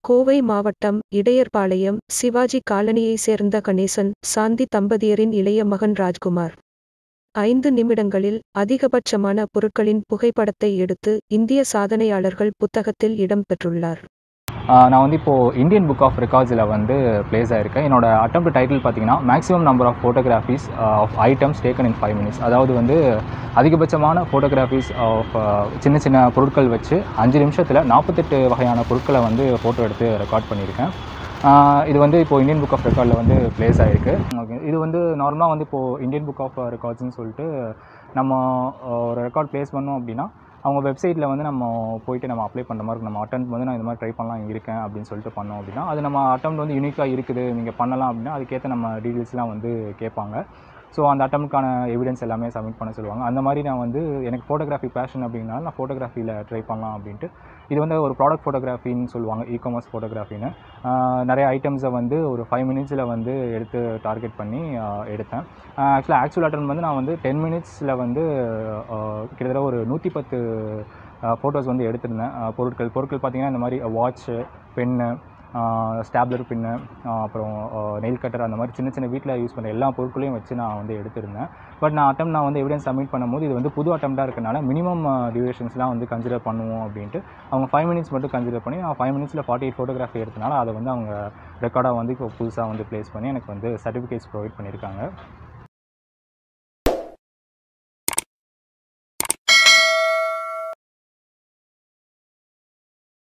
கோவை மாவட்டம் இடையர்பாளையம் சிவாஜி காலனியை சேர்ந்த கணேசன் சாந்தி தம்பதியரின் இளைய மகன் ராஜ்குமார் ஐந்து நிமிடங்களில் அதிகபட்சமான பொருட்களின் புகைப்படத்தை எடுத்து இந்திய சாதனையாளர்கள் புத்தகத்தில் இடம் பெற்றுள்ளார் ஆஹ் நான் வந்து இப்போது இந்தியன் புக் ஆஃப் ரெக்கார்ட்ஸில் வந்து ப்ளேஸ் ஆயிருக்கேன் என்னோட அட்டம் டைட்டில் பார்த்தீங்கன்னா maximum number of photographs of items taken in five minutes அதாவது வந்து அதிகபட்சமான ஃபோட்டோகிராஃபிஸ் ஆஃப் சின்ன சின்ன பொருட்கள் வச்சு அஞ்சு நிமிஷத்தில் நாற்பத்தெட்டு வகையான பொருட்களை வந்து ஃபோட்டோ எடுத்து ரெக்கார்ட் பண்ணியிருக்கேன் ஆஹ் இது வந்து இப்போது இந்தியன் புக் ஆஃப் ரெக்கார்டில் வந்து ப்ளேஸ் ஆகிருக்கு ஓகே இது வந்து நார்மலாக வந்து இப்போது இந்தியன் புக் ஆஃப் ரெக்கார்ட்ஸ்னு சொல்லிட்டு நம்ம ஆஹ் ஒரு ரெக்கார்ட் ப்ளேஸ் பண்ணோம் அப்படின்னா அவங்க வெப்சைட்டில் வந்து நம்ம போயிட்டு நம்ம அப்ளை பண்ணுற மாதிரி இருக்கும். நம்ம அட்டம் வந்து நான் இந்த மாதிரி ட்ரை பண்ணலாம் இருக்கேன் அப்படின்னு சொல்லிட்டு பண்ணோம் அப்படின்னா அது நம்ம அட்டம் வந்து யூனிக்காக இருக்குது நீங்கள் பண்ணலாம் அப்படின்னா அதுக்கேற்ற நம்ம டீட்டெயில்ஸ்லாம் வந்து கேட்பாங்க ஸோ அந்த அட்டம்ப்ட்கான எவிடன்ஸ் எல்லாமே சப்மிட் பண்ண சொல்லுவாங்க அந்த மாதிரி நான் வந்து எனக்கு ஃபோட்டோகிராஃபி பேஷன் அப்படின்னால நான் ஃபோட்டோகிராஃபியில் ட்ரை பண்ணலாம் அப்படின்ட்டு இது வந்து ஒரு ப்ராடக்ட் ஃபோட்டோகிராஃபின்னு சொல்லுவாங்க இ காமர்ஸ் ஃபோட்டோகிராஃபின்னு நிறைய ஐட்டம்ஸை வந்து ஒரு ஃபைவ் மினிட்ஸில் வந்து எடுத்து டார்கெட் பண்ணி ஆஹ் எடுத்தேன் ஆக்சுவலாக ஆக்சுவல் அட்டன் வந்து நான் வந்து டென் மினிட்ஸில் வந்து ஆஹ் கிட்டத்தட்ட ஒரு நூற்றி பத்து ஃபோட்டோஸ் வந்து எடுத்திருந்தேன் ஆஹ் பொருட்கள் பொருட்கள் பார்த்திங்கன்னா இந்த மாதிரி வாட்ச்சு பென்னு ஸ்டாப்லர் பின்னு அப்புறம் நெயில் கட்டர் அந்த மாதிரி சின்ன சின்ன வீட்டில் யூஸ் பண்ணுற எல்லா பொருட்களையும் வச்சு நான் வந்து எடுத்திருந்தேன் பட் நான் அட்டம் நான் வந்து எவிடன்ஸ் சப்மிட் பண்ணும்போது இது வந்து புது அட்டம்ப்டாக இருக்கனால மினிமம் டியூரேஷன்ஸ்லாம் வந்து கன்சிடர் பண்ணுவோம் அப்படின்ட்டு அவங்க ஃபைவ் மினிட்ஸ் மட்டும் கன்சிடர் பண்ணி நான் ஃபைவ் மினிட்ஸில் ஃபார்ட்டி எயிட் ஃபோட்டோகிராஃபி எடுத்தனால அதை வந்து அவங்க ரெக்கார்டாக வந்து இப்போ புதுசாக வந்து ப்ளேஸ் பண்ணி எனக்கு வந்து சர்டிஃபிகேட்ஸ் ப்ரொவைட் பண்ணியிருக்காங்க